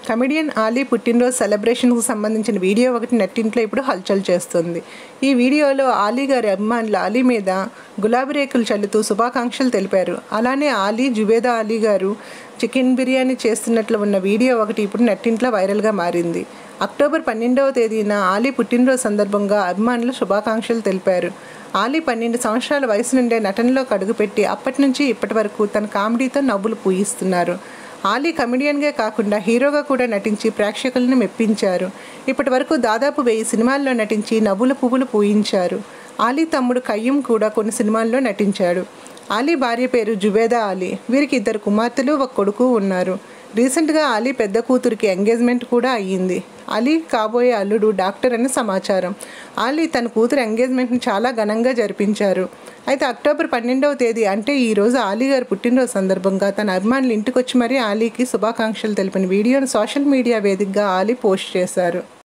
comedian Ali పుట్టినరోజు సెలబ్రేషన్కు సంబంధించిన video ఒకటి నెట్టింట్లో ఇప్పుడు హల్చల్ చేస్తుంది ఈ వీడియోలో ఆలీ గారి అభిమానులు ఆలీ మీద గులాబీ రేకులు చల్లుతూ శుభాకాంక్షలు తెలిపారు అలానే ఆలీ జుబేదా ఆలీ గారు చికెన్ బిర్యానీ చేస్తున్నట్లు ఉన్న వీడియో ఒకటి ఇప్పుడు నెట్టింట్లో వైరల్గా మారింది అక్టోబర్ పన్నెండవ తేదీన ఆలీ పుట్టినరోజు సందర్భంగా అభిమానులు శుభాకాంక్షలు తెలిపారు ఆలీ పన్నెండు సంవత్సరాల వయసు నుండే నటనలో అడుగుపెట్టి అప్పటి నుంచి ఇప్పటి వరకు తన కామెడీతో నవ్వులు పూయిస్తున్నారు ఆలీ కమెడియన్గా కాకుండా హీరోగా కూడా నటించి ప్రేక్షకులను మెప్పించారు ఇప్పటి వరకు దాదాపు వెయ్యి సినిమాల్లో నటించి నవ్వుల పువ్వులు పూయించారు ఆలీ తమ్ముడు కయ్యం కూడా కొన్ని సినిమాల్లో నటించాడు ఆలీ భార్య పేరు జుబేదా ఆలీ వీరికి ఇద్దరు కుమార్తెలు ఒక కొడుకు ఉన్నారు రీసెంట్గా ఆలీ పెద్ద కూతురికి ఎంగేజ్మెంట్ కూడా అయ్యింది అలీ కాబోయే అల్లుడు డాక్టర్ అని సమాచారం ఆలీ తన కూతురు ఎంగేజ్మెంట్ని చాలా ఘనంగా జరిపించారు అయితే అక్టోబర్ పన్నెండవ తేదీ అంటే ఈ రోజు ఆలీ గారి పుట్టినరోజు సందర్భంగా తన అభిమానులు ఇంటికి వచ్చి మరీ ఆలీకి శుభాకాంక్షలు తెలిపిన వీడియోను సోషల్ మీడియా వేదికగా ఆలీ పోస్ట్ చేశారు